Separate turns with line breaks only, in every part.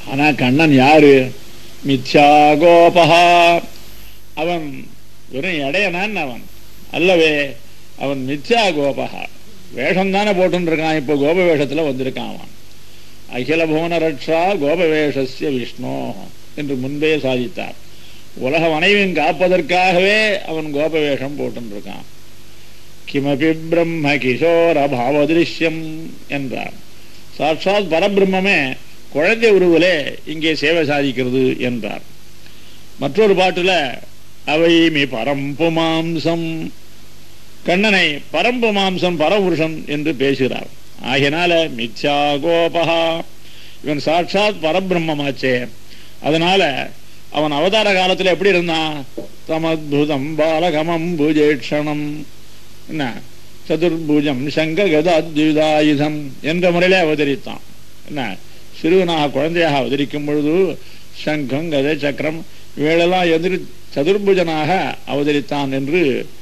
ஆனா கண்ணன் யாரு மித்யா கோபஹா அவன் வெறும் இடையனான் அவன் அல்லவே அவன் மித்யா கோபஹா வேஷம் தானே போட்டுருக்கான் இப்போ கோப வேஷத்துல வந்திருக்கான் அவன் அகில புவன ரட்சா கோபவேஷஸ்ய விஷ்ணு என்று முன்பே சாதித்தார் உலகம் அனைவரும் காப்பதற்காகவே அவன் கோபவேஷம் போட்டுருக்கான் கிமபி பிரம்ம கிஷோர பாவதிருஷ்யம் என்றார் சாட்சாத் பரபிரம்மே குழந்தை உருவிலே இங்கே சேவை சாதிக்கிறது என்றார் மற்றொரு பாட்டுல அவைமி பரம்பு மாம்சம் கண்ணனை பரம்பு மாம்சம் பரபுருஷன் என்று பேசுகிறார் ஆகினால மித்யா கோபகா இவன் சாட்சாத் பரபிரம்மமாச்சே அதனால அவன் அவதார காலத்துல எப்படி இருந்தான் தமத்புதம் பாலகமம் பூஜேட்சணம் என்ன சதுர்பூஜம் சங்க கதாத்யுதாயுதம் என்ற முறையிலே அவதரித்தான் என்ன சிறுவனாக குழந்தையாக அவதரிக்கும் பொழுது சங்கம் கதை சக்கரம் இவைகளெல்லாம் எதிர் சதுர்புஜனாக அவதரித்தான் என்று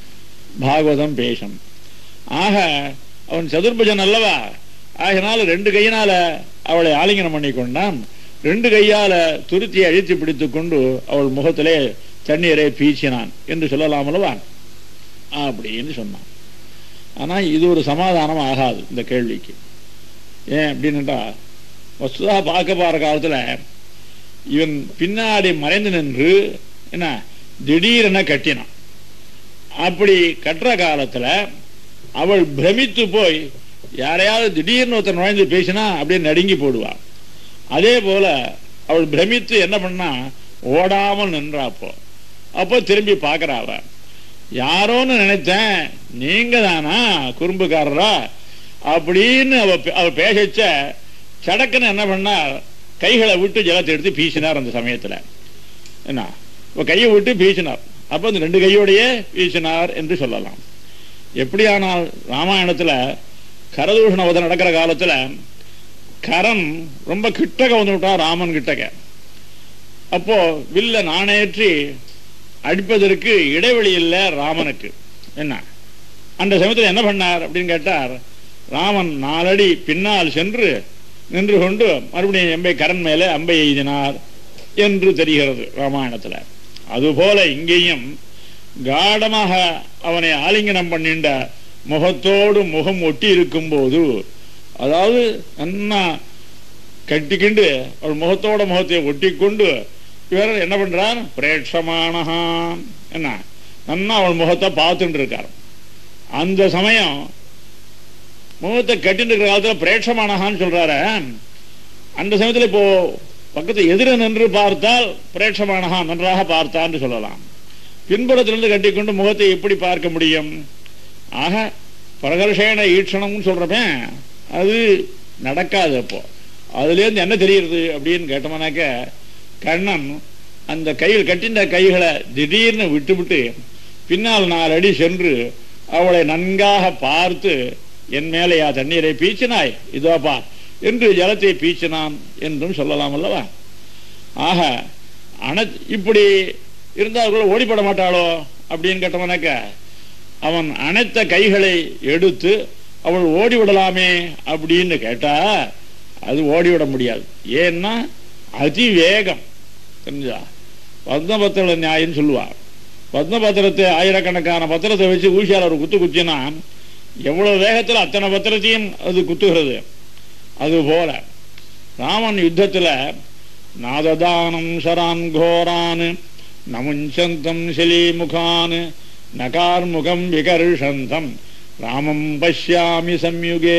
பாகவதம் பேசும் ஆக அவன் சதுர்புஜன் அல்லவா ஆகினால ரெண்டு கையினால அவளை ஆலிங்கனம் பண்ணி கொண்டான் ரெண்டு கையால துருத்தியை அழித்து பிடித்துக் கொண்டு அவள் முகத்திலே தண்ணீரை பீச்சினான் என்று சொல்லலாம் அல்லவா அப்படின்னு சொன்னான் ஆனா இது ஒரு சமாதானம் ஆகாது இந்த கேள்விக்கு ஏன் அப்படின்னுட்டா வசுதா பார்க்க போற காலத்துல இவன் பின்னாடி மறைந்து நின்று என்ன திடீரென கட்டினான் அப்படி கட்டுற காலத்துல அவள் பிரமித்து போய் யாரையாவது திடீர்னு ஒருத்தர் நுழைந்து பேசினா அப்படியே நடுங்கி போடுவா அதே போல அவள் பிரமித்து என்ன பண்ணா ஓடாமல் நின்றா அப்போ அப்போ திரும்பி பார்க்கறா அவ யாரோன்னு நினைத்தேன் நீங்க தானா குறும்புக்காரரா அப்படின்னு அவ அவ பேசச்ச சடக்குன்னு என்ன பண்ணா கைகளை விட்டு ஜலத்தை எடுத்து பீசினார் அந்த சமயத்துல என்ன இப்ப கையை விட்டு பீசினார் அப்ப அந்த ரெண்டு கையோடையே வீசினார் என்று சொல்லலாம் எப்படியானால் ராமாயணத்துல கரதூஷண வதம் நடக்கிற காலத்துல கரன் ரொம்ப கிட்டக்க வந்து விட்டா ராமன் கிட்டக்க அப்போ வில்ல நாணேற்றி அடிப்பதற்கு இடைவெளி இல்லை ராமனுக்கு என்ன அந்த சமயத்தில் என்ன பண்ணார் அப்படின்னு கேட்டார் ராமன் நாலடி பின்னால் சென்று நின்று கொண்டு மறுபடியும் எம்பை கரண் மேலே அம்பை எய்தினார் என்று தெரிகிறது ராமாயணத்துல அதுபோல இங்கேயும் காடமாக அவனை ஆலிங்கனம் பண்ணிண்ட முகத்தோடு முகம் ஒட்டி இருக்கும் போது அதாவது நன்னா கட்டிக்கிண்டு அவள் முகத்தோட முகத்தை ஒட்டி கொண்டு இவர் என்ன பண்றார் பிரேட்சமானஹா என்ன நன்னா அவள் முகத்தை பார்த்துட்டு இருக்கார் அந்த சமயம் முகத்தை கட்டிட்டு இருக்கிற காலத்துல பிரேட்சமானஹான்னு சொல்றாரு அந்த சமயத்துல இப்போ பக்கத்து எதிர நின்று பார்த்தால் பிரேட்சமானஹா நன்றாக பார்த்தான்னு சொல்லலாம் பின்புறத்திலிருந்து கட்டிக்கொண்டு முகத்தை எப்படி பார்க்க முடியும் ஆக பிரகர்ஷேன ஈட்சணம்னு சொல்றமே அது நடக்காது அப்போ அதுலேருந்து என்ன தெரியுது அப்படின்னு கேட்டோம்னாக்க கண்ணன் அந்த கையில் கட்டின்ற கைகளை திடீர்னு விட்டு விட்டு பின்னால் நாலு அடி சென்று அவளை நன்காக பார்த்து என் மேலையா தண்ணீரை பீச்சினாய் இதோப்பா என்று ஜலத்தை பீச்சினான் என்றும் சொல்லலாம் அல்லவா ஆக அண இப்படி இருந்தால் கூட ஓடிப்பட மாட்டாளோ அப்படின்னு கேட்டவனாக்க அவன் அனைத்த கைகளை எடுத்து அவள் ஓடி விடலாமே அப்படின்னு கேட்டா அது ஓடிவிட முடியாது ஏன்னா அதிவேகம் தெரிஞ்சா பத்மபத்திர நியாயம்னு சொல்லுவா பத்மபத்திரத்தை ஆயிரக்கணக்கான பத்திரத்தை வச்சு ஊசியால் ஒரு குத்து குத்தினா எவ்வளவு வேகத்தில் அத்தனை பத்திரத்தையும் அது குத்துகிறது அது போல ராமன் யுத்தத்துல நாததானம் சரான் கோரான் நமுஞ்சந்தம் சிலிமுகான் நகார்முகம் விகர்ஷந்தம் ராமம் பஷ்யாமி சம்யுகே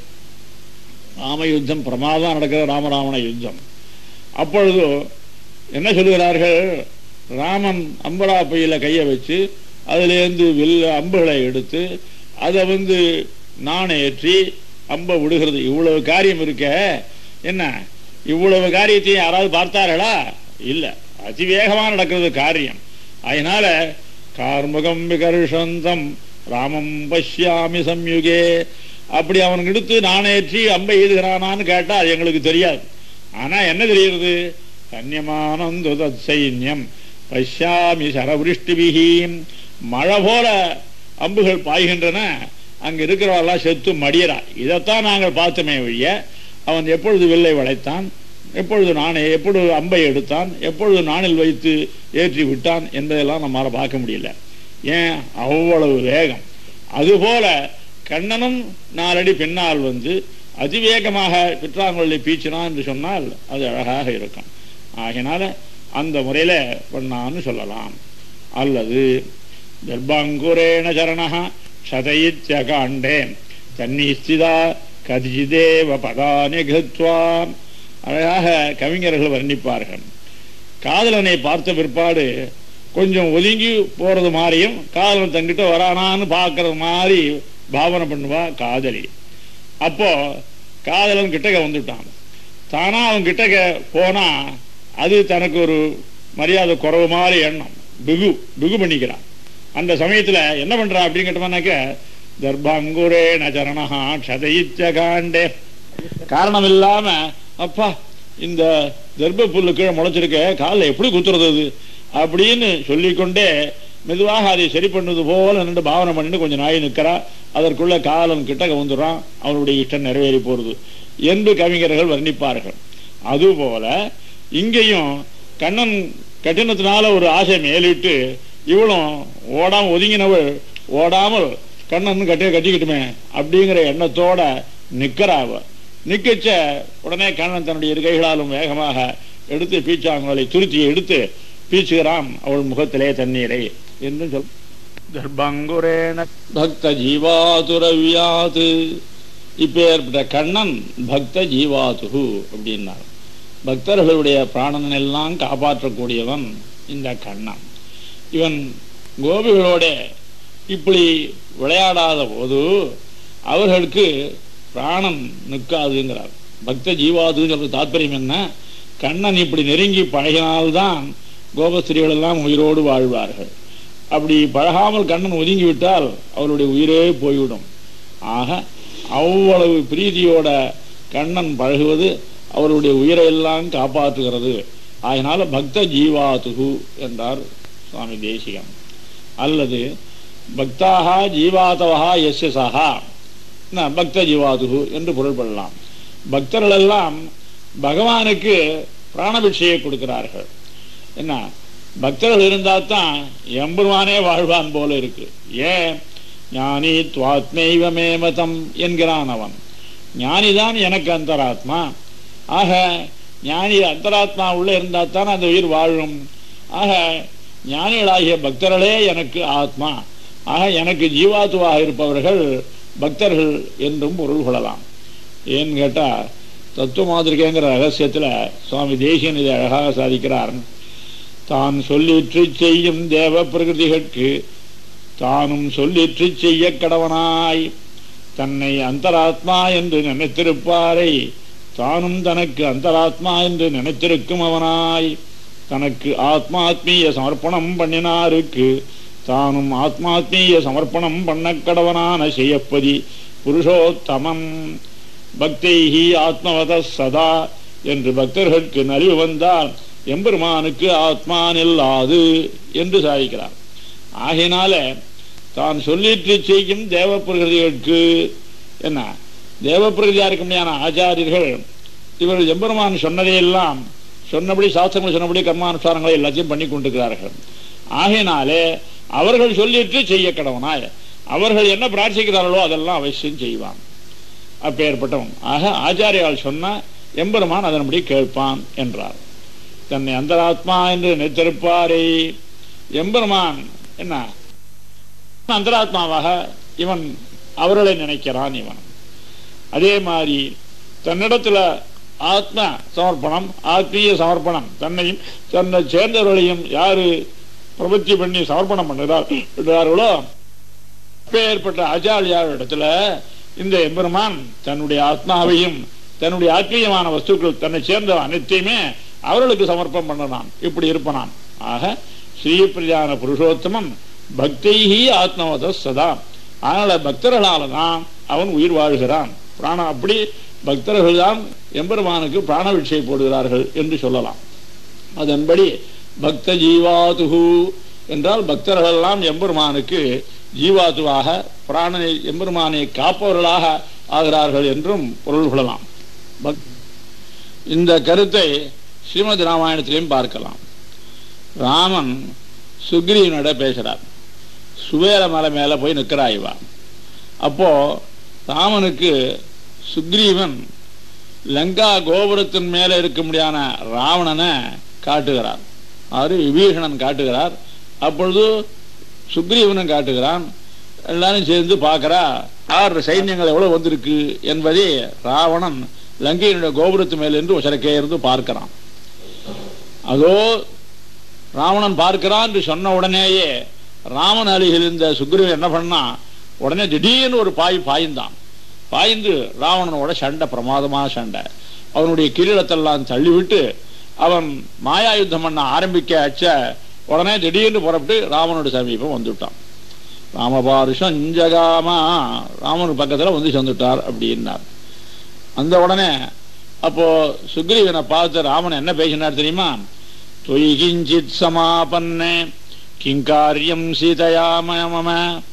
ராம யுத்தம் பிரமாதம் நடக்கிற ராமராவண யுத்தம் அப்பொழுது என்ன சொல்லுகிறார்கள் ராமன் அம்பரா பையில கையை வச்சு அதுலேருந்து வில் அம்புகளை எடுத்து அதை வந்து நாணேற்றி அம்பை விடுகிறது இவ்வளவு காரியம் இருக்க என்ன இவ்வளவு காரியத்தையும் யாராவது பார்த்தார்களா இல்ல அதிவேகமா நடக்கிறது காரியம் அதனால கார்முகம் விகர்ஷந்தம் ராமம் பஷ்யாமி சம்யுகே அப்படி அவன் எடுத்து நாணேற்றி அம்பை எய்துகிறானான்னு கேட்டா அது எங்களுக்கு தெரியாது ஆனா என்ன தெரியுது கன்யமானந்து தத் சைன்யம் பஷ்யாமி சரவிருஷ்டிபிகீம் மழை போல அம்புகள் பாய்கின்றன அங்க இருக்கிறவெல்லாம் செத்து மடியறா இதைத்தான் நாங்கள் பார்த்தோமே ஒழிய அவன் எப்பொழுது வில்லை வளைத்தான் எப்பொழுது நானே எப்பொழுது அம்பை எடுத்தான் எப்பொழுது நாணில் வைத்து ஏற்றி விட்டான் என்பதெல்லாம் நம்மால பார்க்க முடியல ஏன் அவ்வளவு வேகம் அதுபோல கண்ணனும் நாலடி பின்னால் வந்து அதிவேகமாக பிற்றாங்குழலை பீச்சினான் என்று சொன்னால் அது அழகாக இருக்கும் ஆகினால அந்த முறையில பண்ணான்னு சொல்லலாம் அல்லது கர்ப்பாங்குரேண சரணா சதயித்ய காண்டே தன்னிஸ்திதா கதிஜிதேவ பதானி கிருத்வா அழகாக கவிஞர்கள் வர்ணிப்பார்கள் காதலனை பார்த்த பிற்பாடு கொஞ்சம் ஒதுங்கி போறது மாதிரியும் காதலன் தங்கிட்ட வரானான்னு பார்க்கறது மாதிரி பாவனை பண்ணுவா காதலி அப்போ காதலன் கிட்டக்க வந்துட்டான் தானா அவன் கிட்டக்க போனா அது தனக்கு ஒரு மரியாதை குறவு மாதிரி எண்ணம் பிகு பிகு பண்ணிக்கிறான் அந்த சமயத்துல என்ன பண்றா அப்படின்னு கேட்டோம்னாக்க தர்பாங்குரே நச்சரணா க்ஷதயிச்ச காண்டே காரணம் இல்லாம அப்பா இந்த தர்ப்ப புல்லு கீழே முளைச்சிருக்க காலில் எப்படி குத்துறது அது அப்படின்னு சொல்லிக்கொண்டே மெதுவாக அதை சரி பண்ணது போல நின்று பாவனை பண்ணிட்டு கொஞ்சம் நாய் நிற்கிறா அதற்குள்ள காலம் கிட்ட வந்துடுறான் அவனுடைய இஷ்டம் நிறைவேறி போறது என்று கவிஞர்கள் வர்ணிப்பார்கள் அதுபோல இங்கேயும் கண்ணன் கட்டினத்தினால ஒரு ஆசை மேலிட்டு இவளும் ஓடாம ஒதுங்கினவள் ஓடாமல் கண்ணன் கட்டி கட்டிக்கிட்டுமே அப்படிங்கிற எண்ணத்தோட நிக்கிறா அவ நிக்கச்ச உடனே கண்ணன் தன்னுடைய இரு கைகளாலும் வேகமாக எடுத்து பீச்சாங்களை துருத்தி எடுத்து பீச்சுகிறான் அவள் முகத்திலே தண்ணீரை என்று சொல் கர்ப்பங்குரேன பக்த ஜீவாதுரவியாது இப்பேற்பட்ட கண்ணன் பக்த ஜீவாதுகு அப்படின்னார் பக்தர்களுடைய பிராணன் எல்லாம் காப்பாற்றக்கூடியவன் இந்த கண்ணன் இவன் கோபிகளோட இப்படி விளையாடாத போது அவர்களுக்கு பிராணம் நிற்காதுங்கிறார் பக்த ஜீவாதுன்னு சொல்ற தாற்பயம் என்ன கண்ணன் இப்படி நெருங்கி பழகினால்தான் கோபஸ்திரிகள் எல்லாம் உயிரோடு வாழ்வார்கள் அப்படி பழகாமல் கண்ணன் ஒதுங்கி விட்டால் அவருடைய உயிரே போய்விடும் ஆக அவ்வளவு பிரீதியோட கண்ணன் பழகுவது அவருடைய உயிரை எல்லாம் காப்பாற்றுகிறது அதனால பக்த ஜீவாதுகு என்றார் சுவாமி தேசிகம் அல்லது பக்தாக ஜீவாதவா எஸ் சஹா பக்த ஜீவாதுகு என்று பொருள்படலாம் பக்தர்கள் எல்லாம் பகவானுக்கு பிராணபிட்சையை கொடுக்கிறார்கள் என்ன பக்தர்கள் இருந்தா தான் எம்பெருமானே வாழ்வான் போல இருக்கு ஏன் ஞானி துவாத்மைவமே மதம் என்கிறான் அவன் ஞானிதான் எனக்கு அந்தராத்மா ஆக ஞானி அந்தராத்மா உள்ள இருந்தா தான் அந்த உயிர் வாழும் ஆக ஞானிகளாகிய பக்தர்களே எனக்கு ஆத்மா ஆக எனக்கு ஜீவாத்துவாக இருப்பவர்கள் பக்தர்கள் என்றும் பொருள் கொள்ளலாம் ஏன்னு கேட்டா தத்துவ மாதிரிகைங்கிற ரகசியத்துல சுவாமி தேசியன் இதை அழகாக சாதிக்கிறார் தான் சொல்லிற்று செய்யும் தேவ பிரகிருதிகளுக்கு தானும் சொல்லிற்று செய்ய கடவனாய் தன்னை அந்தராத்மா என்று நினைத்திருப்பாரை தானும் தனக்கு அந்தராத்மா என்று நினைத்திருக்கும் அவனாய் தனக்கு ஆத்மாத்மீய சமர்ப்பணம் பண்ணினாருக்கு தானும் ஆத்மாத்மீய சமர்ப்பணம் பண்ண கடவனான செய்யப்பதி புருஷோத்தமம் பக்தைஹி ஆத்மவத சதா என்று பக்தர்களுக்கு நலிவு வந்தால் எம்பெருமானுக்கு ஆத்மா நில்லாது என்று சாதிக்கிறார் ஆகையினால தான் சொல்லிட்டு செய்யும் தேவ பிரகிருதிகளுக்கு என்ன தேவ பிரகிருதியா இருக்க முடியாத ஆச்சாரியர்கள் இவர்கள் எம்பெருமான் சொன்னதையெல்லாம் சொன்னபடி சாஸ்திரங்கள் சொன்னபடி கர்மானுசாரங்களை எல்லாத்தையும் பண்ணி கொண்டிருக்கிறார்கள் ஆகையினாலே அவர்கள் சொல்லிட்டு செய்ய கடவனாய் அவர்கள் என்ன பிரார்த்திக்கிறார்களோ அதெல்லாம் அவசியம் செய்வான் அப்பேற்பட்டவன் ஆக ஆச்சாரியால் சொன்ன எம்பெருமான் அதன்படி கேட்பான் என்றார் தன்னை அந்தராத்மா என்று நினைத்திருப்பாரே எம்பெருமான் என்ன அந்தராத்மாவாக இவன் அவர்களை நினைக்கிறான் இவன் அதே மாதிரி தன்னிடத்துல ஆத்ம சமர்ப்பணம் ஆத்மீய சமர்ப்பணம் தன்னையும் தன்னை சேர்ந்தவர்களையும் யாரு பிரபத்தி பண்ணி சமர்ப்பணம் பண்ணுகிறார்களோ ஏற்பட்ட ஆச்சாரியார் இடத்துல இந்த எம்பெருமான் தன்னுடைய ஆத்மாவையும் தன்னுடைய ஆத்மீயமான வஸ்துக்கள் தன்னை சேர்ந்த அனைத்தையுமே அவர்களுக்கு சமர்ப்பம் பண்ணலாம் இப்படி இருப்பனாம் ஆக ஸ்ரீபிரியான புருஷோத்தமன் பக்தைஹி ஆத்மவத சதா அதனால பக்தர்களால தான் அவன் உயிர் வாழ்கிறான் பிராணம் அப்படி பக்தர்கள் தான் எம்பெருமானுக்கு பிராண விட்சை போடுகிறார்கள் என்று சொல்லலாம் அதன்படி பக்த ஜீவாதுகு என்றால் பக்தர்கள் எல்லாம் எம்பெருமானுக்கு ஜீவாதுவாக பிராணனை எம்பெருமானை காப்பவர்களாக ஆகிறார்கள் என்றும் பொருள் கொள்ளலாம் இந்த கருத்தை ஸ்ரீமத் ராமாயணத்திலையும் பார்க்கலாம் ராமன் சுக்ரீவனோட பேசுறார் சுவேல மலை மேல போய் நிற்கிறா இவா அப்போ ராமனுக்கு சுக்ரீவன் லங்கா கோபுரத்தின் மேல இருக்க முடியாத ராவணனை காட்டுகிறார் அவரு விபீஷணன் காட்டுகிறார் அப்பொழுது சுக்ரீவனும் காட்டுகிறான் எல்லாரும் சேர்ந்து பார்க்கறா ஆறு சைன்யங்கள் எவ்வளவு வந்திருக்கு என்பதை ராவணன் லங்கையினுடைய கோபுரத்து மேலிருந்து உசரக்கே இருந்து பார்க்கிறான் அதோ ராவணன் பார்க்கிறான் என்று சொன்ன உடனேயே ராமன் அருகில் இருந்த சுக்ரீவன் என்ன பண்ணா உடனே திடீர்னு ஒரு பாய் பாய்ந்தான் பாய்ந்து ராவணனோட சண்டை பிரமாதமான சண்டை அவனுடைய கிரீடத்தெல்லாம் தள்ளிவிட்டு அவன் மாயா யுத்தம் பண்ண ஆரம்பிக்க அச்ச உடனே திடீர்னு புறப்பட்டு ராமனோட சமீபம் வந்துட்டான் ராமபாருஷம் ஜகாமா ராமனுக்கு பக்கத்துல வந்து சேர்ந்துட்டார் அப்படின்னார் அந்த உடனே அப்போ சுக்ரீவனை பார்த்து ராமன் என்ன பேசினார் தெரியுமா தொய் கிஞ்சித் சமாபன்னே கிங்காரியம் சீதையா மம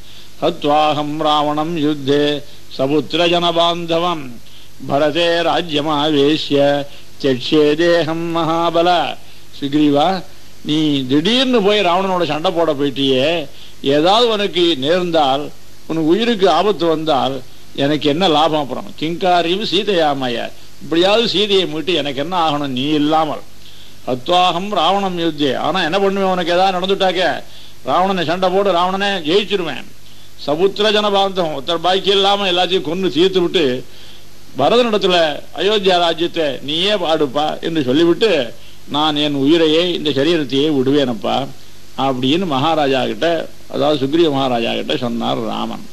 ஹத்வாஹம் ராவணம் யுத்தே சபுத்திர ஜனபாந்தவம் பரதே ராஜ்யமாவேஷ்ய தெட்சே தேகம் மகாபல சுக்ரீவா நீ திடீர்னு போய் ராவணனோட சண்டை போட போயிட்டியே ஏதாவது உனக்கு நேர்ந்தால் உனக்கு உயிருக்கு ஆபத்து வந்தால் எனக்கு என்ன லாபம் அப்புறம் கிங்காரியும் சீதையாமைய இப்படியாவது சீதையை மீட்டு எனக்கு என்ன ஆகணும் நீ இல்லாமல் அத்வாகம் ராவணம் யுத்தே ஆனா என்ன பண்ணுவேன் உனக்கு ஏதாவது நடந்துட்டாக்க ராவணனை சண்டை போடு ராவணனை ஜெயிச்சிருவேன் சபுத்திர ஜனபாந்தம் ஒருத்தர் பாக்கி இல்லாம எல்லாத்தையும் கொண்டு தீர்த்து விட்டு பரதனிடத்துல அயோத்தியா ராஜ்யத்தை நீயே பாடுப்பா என்று சொல்லிவிட்டு நான் என் உயிரையே இந்த சரீரத்தையே விடுவேனப்பா அப்படின்னு மகாராஜா கிட்ட அதாவது சுக்ரிய மகாராஜா கிட்ட சொன்னார் ராமன்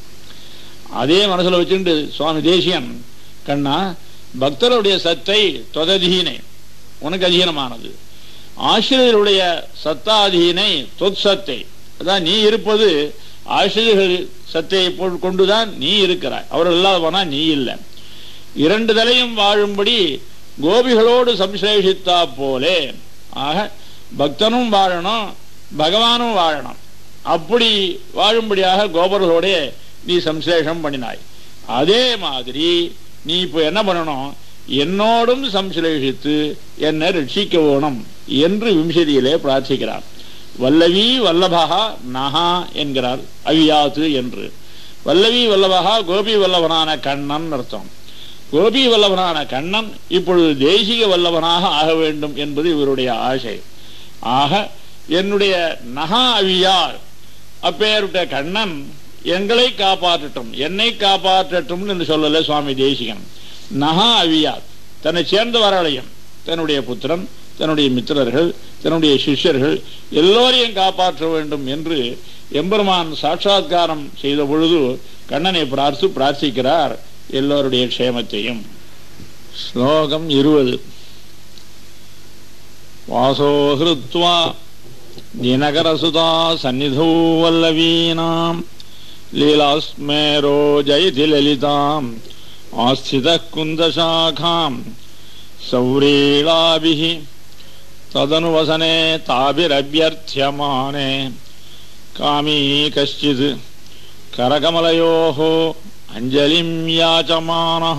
அதே மனசுல வச்சுட்டு சுவாமி தேசியன் கண்ணா பக்தருடைய சத்தை தொததீனை உனக்கு அதீனமானது ஆசிரியருடைய சத்தாதீனை தொத் சத்தை அதான் நீ இருப்பது ஆசிரியர்கள் சத்தையை கொண்டுதான் நீ இருக்கிறாய் அவர்கள் இல்லாத போனா நீ இல்லை இரண்டு தலையும் வாழும்படி கோபிகளோடு சம்சேஷித்தா போலே ஆக பக்தனும் வாழணும் பகவானும் வாழணும் அப்படி வாழும்படியாக கோபர்களோட நீ சம்சேஷம் பண்ணினாய் அதே மாதிரி நீ இப்போ என்ன பண்ணணும் என்னோடும் சம்சலேஷித்து என்னை ரட்சிக்க வேணும் என்று விம்சதியிலே பிரார்த்திக்கிறார் வல்லவி வல்லபகா நகா என்கிறார் அவியாது என்று வல்லவி வல்லபகா கோபி வல்லவனான கண்ணன் அர்த்தம் கோபி வல்லவனான கண்ணன் இப்பொழுது தேசிக வல்லவனாக ஆக வேண்டும் என்பது இவருடைய ஆசை ஆக என்னுடைய நகா அவியார் அப்பேருடைய கண்ணன் எங்களை காப்பாற்றட்டும் என்னை காப்பாற்றட்டும் என்று சொல்லல சுவாமி தேசிகன் நகா அவியார் தன்னை சேர்ந்தவர்களையும் தன்னுடைய புத்திரன் தன்னுடைய மித்திரர்கள் தன்னுடைய சிஷ்யர்கள் எல்லோரையும் காப்பாற்ற வேண்டும் என்று எம்பெருமான் சாட்சாத்காரம் செய்த பொழுது கண்ணனை பார்த்து பிரார்த்திக்கிறார் எல்லோருடைய க்ஷேமத்தையும் ஸ்லோகம் இருபது வாசோ ஹிருத்வா தினகரசுதா சந்நிதோ வல்லவீனாம் லீலாஸ்மேரோ ஜயதி லலிதாம் ஆஸ்தித குந்தசாகாம் சௌரீளாபிः तदनुवसने ताभिरभ्यर्थ्यमाने कामी कश्चित् करकमलयोः அஞ்சலிம் யாச்சமானஹ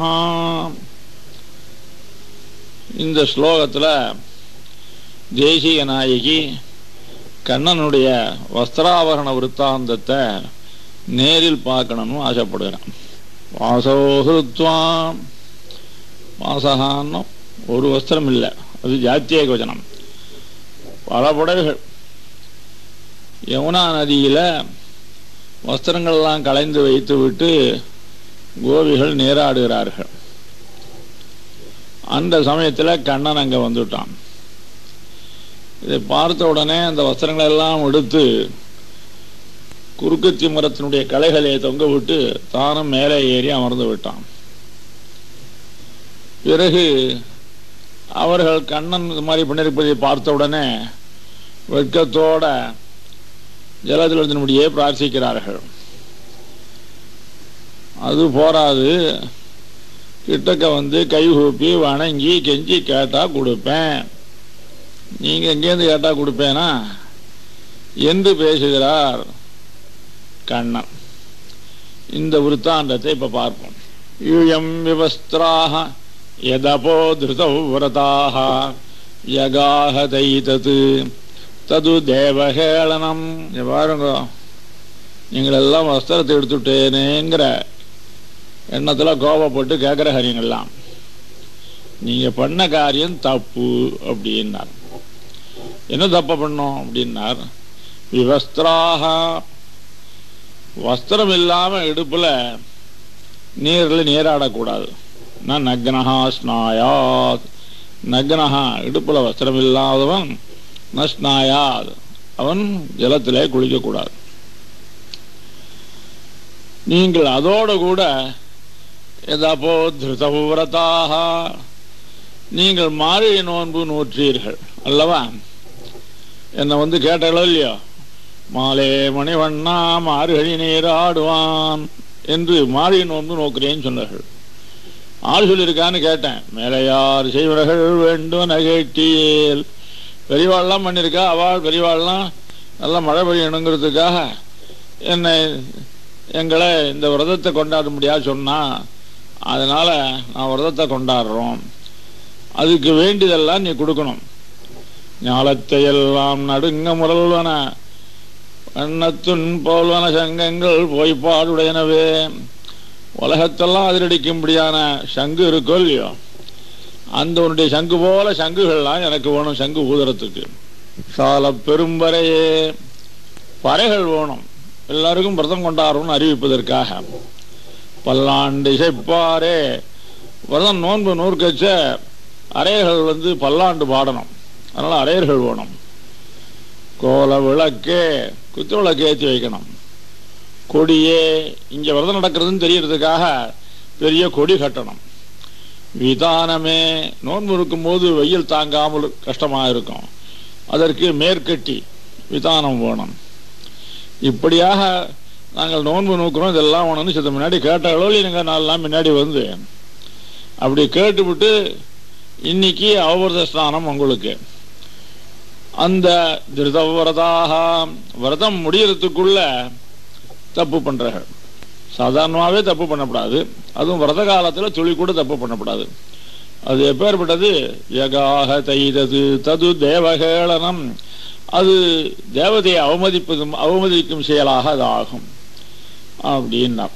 இந்த ஸ்லோகத்துல தேசிய நாயகி கண்ணனுடைய வஸ்திராபரண விற்த்தாந்தத்தை நேரில் பார்க்கணும்னு ஆசைப்படுகிறான் வாசோஹிருத்வாம் வாசகான்னு ஒரு வஸ்திரம் இல்லை அது ஜாத்திய வச்சனம் பல புடவைகள் யமுனா நதியில வஸ்திரங்கள் எல்லாம் களைந்து வைத்து விட்டு கோபிகள் நீராடுகிறார்கள் அந்த சமயத்தில் கண்ணன் அங்கே வந்துட்டான் இதை பார்த்த உடனே அந்த வஸ்திரங்களை எல்லாம் எடுத்து குறுக்குத்தி மரத்தினுடைய களைகளை தொங்க விட்டு தானும் மேலே ஏறி அமர்ந்து விட்டான் பிறகு அவர்கள் கண்ணன் இது மாதிரி பண்ணிருப்பதை பார்த்த உடனே வெட்கத்தோட ஜலதிலத்தினுடைய பிரார்த்திக்கிறார்கள் அது போராது கிட்டக்க வந்து கை கூப்பி வணங்கி கெஞ்சி கேட்டா கொடுப்பேன் நீங்க எங்கேருந்து கேட்டா கொடுப்பேனா என்று பேசுகிறார் கண்ணன் இந்த விருத்தாந்தத்தை இப்ப பார்ப்போம் யூயம் விவஸ்திராக யதபோ திருதௌ விரதாக யகாஹதைதது தது தேவஹேளனம் இங்க பாருங்க நீங்கள் எல்லாம் வஸ்திரத்தை எடுத்துட்டேனேங்கிற எண்ணத்துல கோபப்பட்டு கேட்கிற ஹரியங்கள்லாம் நீங்க பண்ண காரியம் தப்பு அப்படின்னார் என்ன தப்ப பண்ணோம் அப்படின்னார் விவஸ்திராக வஸ்திரம் இல்லாம இடுப்புல நீர்ல நீராடக்கூடாது நான் நக்னஹா ஸ்நாயாத் நக்னஹா இடுப்புல வஸ்திரம் இல்லாதவன் ந ஸ்நாயாத் அவன் ஜலத்திலே குளிக்கக்கூடாது நீங்கள் அதோடு கூட எதாப்போ திருதவிரதாக நீங்கள் மாறிய நோன்பு நூற்றீர்கள் அல்லவா என்னை வந்து கேட்டாளோ இல்லையோ மாலே மணிவண்ணா மார்கழி நீர் ஆடுவான் என்று மாறிய நோன்பு நோக்கிறேன்னு சொன்னார்கள் ஆள் சொல்லியிருக்கான்னு கேட்டேன் மேலையார் செய்வர்கள் வேண்டும் நகைட்டியேல் பெரியவாள்லாம் பண்ணியிருக்கா அவள் பெரியவாள்லாம் நல்லா மழை பெய்யணுங்கிறதுக்காக என்னை எங்களை இந்த விரதத்தை கொண்டாட முடியாது சொன்னா அதனால நான் விரதத்தை கொண்டாடுறோம் அதுக்கு வேண்டியதெல்லாம் நீ கொடுக்கணும் ஞாலத்தை எல்லாம் நடுங்க முரல்வன எண்ணத்துன் போல்வன சங்கங்கள் பொய்ப்பாடுடையனவே உலகத்தெல்லாம் அதிரடிக்கும்படியான சங்கு இருக்கோ இல்லையோ அந்த உன்னுடைய சங்கு போல சங்குகள்லாம் எனக்கு வேணும் சங்கு ஊதுறதுக்கு சால பெரும்பறையே பறைகள் வேணும் எல்லாருக்கும் விரதம் கொண்டாடுறோம்னு அறிவிப்பதற்காக பல்லாண்டு இசைப்பாரே விரதம் நோன்பு நூற்கச்ச அரையர்கள் வந்து பல்லாண்டு பாடணும் அதனால அரையர்கள் வேணும் கோல விளக்கே குத்து விளக்கு ஏற்றி வைக்கணும் கொடியே இங்க விரதம் நடக்கிறதுன்னு தெரியறதுக்காக பெரிய கொடி கட்டணும் விதானமே நோன்பு இருக்கும்போது வெயில் தாங்காமல் கஷ்டமா இருக்கும் அதற்கு மேற்கட்டி விதானம் வேணும் இப்படியாக நாங்கள் நோன்பு நோக்கிறோம் இதெல்லாம் வேணும்னு சித்த முன்னாடி கேட்டாலோ இல்லைங்க நாலாம் முன்னாடி வந்து அப்படி கேட்டுவிட்டு இன்னைக்கு அவபரத ஸ்நானம் உங்களுக்கு அந்த திருத விரதாக விரதம் முடியறதுக்குள்ள தப்பு பண்றார்கள் சாதாரணமாகவே தப்பு பண்ணக்கூடாது அதுவும் விரத காலத்துல துளி கூட தப்பு பண்ணக்கூடாது அது எப்பேற்பட்டது யகாக தைதது தது தேவகேளனம் அது தேவதையை அவமதிப்பதும் அவமதிக்கும் செயலாக அது ஆகும் அப்படின்னா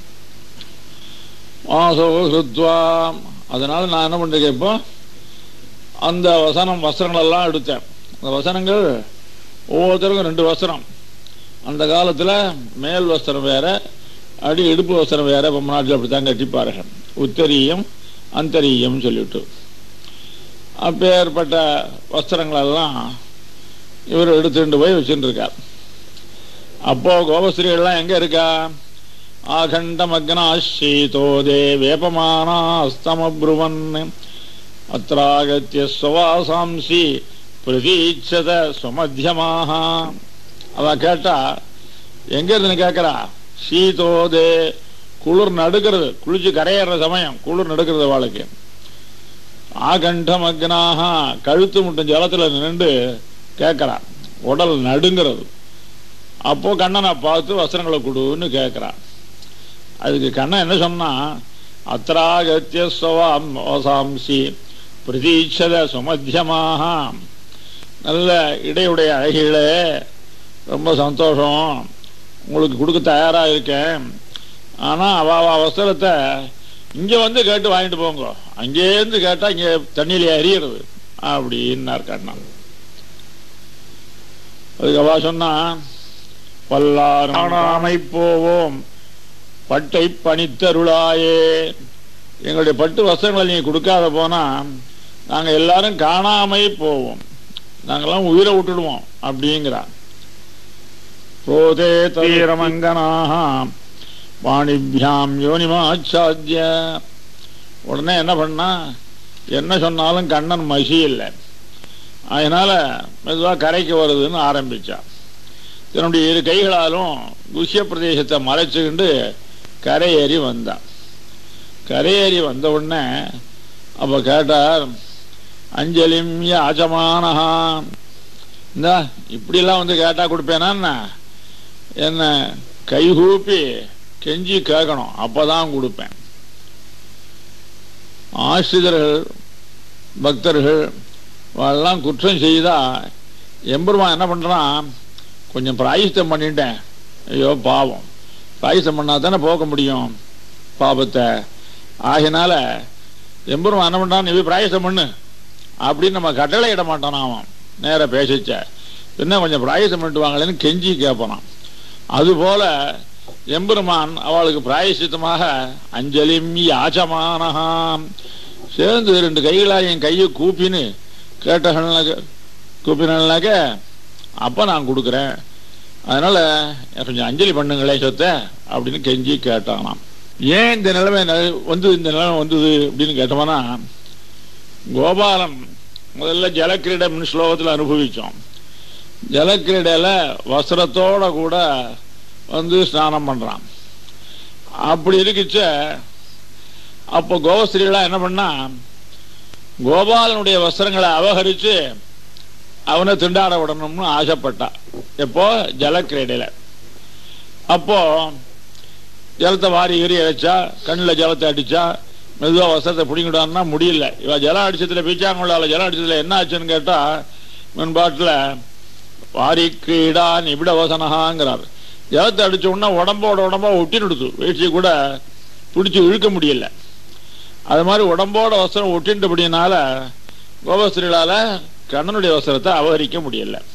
மாசோ ஹிருத்வா அதனால நான் என்ன பண்றேன் இப்போ அந்த வசனம் வஸ்திரங்கள் எல்லாம் எடுத்தேன் அந்த வசனங்கள் ஒவ்வொருத்தருக்கும் ரெண்டு வஸ்திரம் அந்த காலத்துல மேல் வஸ்திரம் வேற அடி இடுப்பு வஸ்திரம் வேற இப்போ நாட்டில் அப்படித்தான் கட்டிப்பார்கள் உத்தரீயம் அந்தரீயம் சொல்லிவிட்டு அப்பேற்பட்ட வஸ்திரங்களெல்லாம் இவர் எடுத்துட்டு போய் வச்சுட்டு இருக்கார் அப்போ கோபஸ்திரீகள்லாம் எங்க இருக்கா ஆகண்டமக்னாஷீதோதே வேபமானா அஸ்தமப்ருவன் அत्रागत्य சுவாசாம்சி பிரதீட்சத சுமத்தியமாக அவ கேட்டா எங்க இருந்து கேட்கிறா சீதோதே குளிர் நடுக்கிறது குளிச்சு கரையேற சமயம் குளிர் நடுக்கிறது அவளுக்கு ஆகண்டமக்னாக கழுத்து முட்டும் ஜலத்துல நின்று கேட்கிறா உடல் நடுங்கிறது அப்போ கண்ணனை பார்த்து வஸ்திரங்களை கொடுன்னு கேட்கிறான் அதுக்கு கண்ணன் என்ன சொன்னா அத்திராகத்திய சுவாம்சி பிரதீட்சத சுமத்தியமாக நல்ல இடையுடைய அழகிகளே ரொம்ப சந்தோஷம் உங்களுக்கு கொடுக்க தயாரா இருக்கேன் ஆனா அவ அவ வஸ்திரத்தை இங்க வந்து கேட்டு வாங்கிட்டு போங்க அங்கேருந்து கேட்டா இங்க தண்ணியில எரியறது அப்படின்னார் கண்ணன் அதுக்கு அவ சொன்னா பல்லார் காணாமை போவோம் பட்டை பணித்தருளாயே எங்களுடைய பட்டு வஸ்திரங்களை நீங்க கொடுக்காத போனா நாங்க எல்லாரும் காணாமை போவோம் நாங்கெல்லாம் உயிரை விட்டுடுவோம் அப்படிங்கிறா ரோதே தீரமங்கனாக வாணிபியாம் யோனிமாச்சாத்திய உடனே என்ன பண்ணா என்ன சொன்னாலும் கண்ணன் மசி இல்லை அதனால மெதுவாக கரைக்கு வருதுன்னு ஆரம்பிச்சா தன்னுடைய இரு கைகளாலும் குஷ்ய பிரதேசத்தை மறைச்சுக்கிண்டு கரையேறி வந்தான் கரையேறி வந்த உடனே அப்ப கேட்டார் அஞ்சலிம் யாச்சமானஹா இந்த இப்படிலாம் வந்து கேட்டா கொடுப்பேனா என்ன? என்ன கைகூப்பி கெஞ்சி கேட்கணும் அப்பதான் கொடுப்பேன் ஆசிரியர்கள் பக்தர்கள் எல்லாம் குற்றம் செய்தா எம்பெருமான் என்ன பண்றான் கொஞ்சம் பிராயசித்தம் பண்ணிட்டேன் ஐயோ பாவம் பிராயசித்தம் பண்ணா தானே போக்க முடியும் பாபத்தை ஆகினால எம்பெருமான் என்ன பண்றான் நீ போய் பிராயசம் பண்ணு அப்படின்னு நம்ம கட்டளை இட மாட்டான் அவன் நேர பேசிச்ச என்ன கொஞ்சம் பிராயசம் பண்ணிட்டு வாங்களேன்னு கெஞ்சி கேட்பான் அதுபோல எம்பெருமான் அவளுக்கு பிராயசித்தமாக அஞ்சலிம் யாச்சமானஹாம் சேர்ந்து ரெண்டு கைகளா என் கையை கூப்பின்னு கேட்டகன்னாக்க கூப்பினாக்க அப்ப நான் கொடுக்குறேன் அதனால கொஞ்சம் அஞ்சலி பண்ணுங்களே சொத்த அப்படின்னு கெஞ்சி கேட்டானாம் ஏன் இந்த நிலைமை ந- வந்து இந்த நிலைமை வந்தது அப்படின்னு கேட்டோம்னா கோபாலன் முதல்ல ஜலக்கிரீடம் ஸ்லோகத்தில் அனுபவிச்சோம் ஜலக்கிரீடையில வஸ்திரத்தோட கூட வந்து ஸ்நானம் பண்றான் அப்படி இருக்குச்ச அப்போ கோபஸ்திரீகளா என்ன பண்ணா கோபாலனுடைய வஸ்திரங்களை அபகரிச்சு அவனை திண்டாட விடணும்னு ஆசைப்பட்டா எப்போ ஜலக்கிரீடையில அப்போ ஜலத்தை வாரி எறி அடிச்சா கண்ணில் ஜலத்தை அடிச்சா மெதுவா வஸ்திரத்தை பிடிங்கிடான்னா முடியல இவ ஜலம் அடிச்சதுல பீச்சாங்குள்ளால ஜலம் அடிச்சதுல என்ன ஆச்சுன்னு கேட்டா முன்பாட்டுல வாரி கிரீடா நிபிட வசனகாங்கிறார் ஜலத்தை அடிச்ச உடனே உடம்போட உடம்பா ஒட்டினுடுது வேஷ்டி கூட பிடிச்சி இழுக்க முடியல அது மாதிரி உடம்போட வஸ்திரம் ஒட்டின்றபடினால கோபஸ்திரிகளால கண்ணனுடைய வஸ்திரத்தை அபகரிக்க முடியல